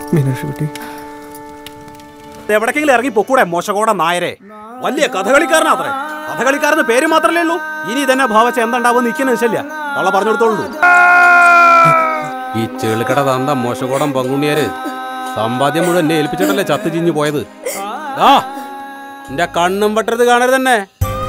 മീനാക്ഷി കുട്ടി എവിടേക്കെങ്കിലും ഇറങ്ങി പൊക്കൂടെ മോശകോട നായരെ വലിയ കഥകളിക്കാരനാത്രേ കഥകളിക്കാരന് പേര് മാത്രമല്ലേ ഉള്ളൂ ഇനി ഇതന്നെ ഭാവച്ച എന്തുണ്ടാവും നിൽക്കുന്ന ശല്യ തള്ള പറഞ്ഞു കൊടുത്തോളൂ ഈ ചെളുക്കട തന്ത മോശകോടം പങ്കുണ്ണിയാര് സമ്പാദ്യം മുഴുവൻ എന്നെ ഏൽപ്പിച്ചിട്ടല്ലേ ചത്ത് ചിഞ്ഞു പോയത് ആ എന്റെ കണ്ണും വെട്ടരുത് കാണരുത് തന്നെ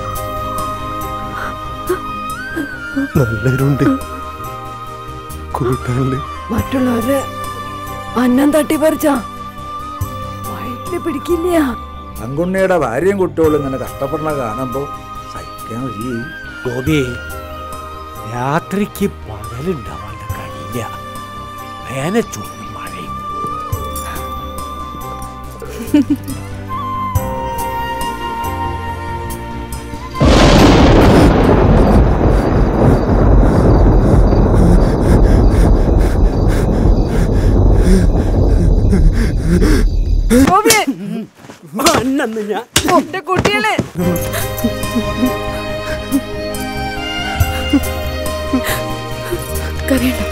നല്ലവരുണ്ട് കൂട്ടാനില് മറ്റുള്ളവര് അന്നം തട്ടിപ്പറിച്ച വയറ്റില് പിടിക്കില്ല അങ്കുണ്ണിയുടെ ഭാര്യയും കുട്ടികളും ഇങ്ങനെ കഷ്ടപ്പെടണ കാണുമ്പോ സഹിക്കാൻ വഴി ഗോപി രാത്രിക്ക് പകലുണ്ടാവാണ്ട് കഴിയില്ല വേനച്ചൂടും മഴയും ഗോപിയെ, അന്നെന്ന് ഞാൻ എന്റെ കുട്ടികളെ കരയണ്ട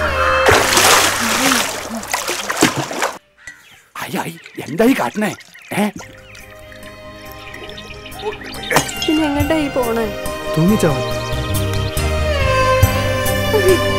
അയ്യായി എന്തായി കാട്ടണേ ഏ പിന്നെ എങ്ങട്ടായി പോണേ തൂങ്ങിച്ചാവും ഉയ്യ്.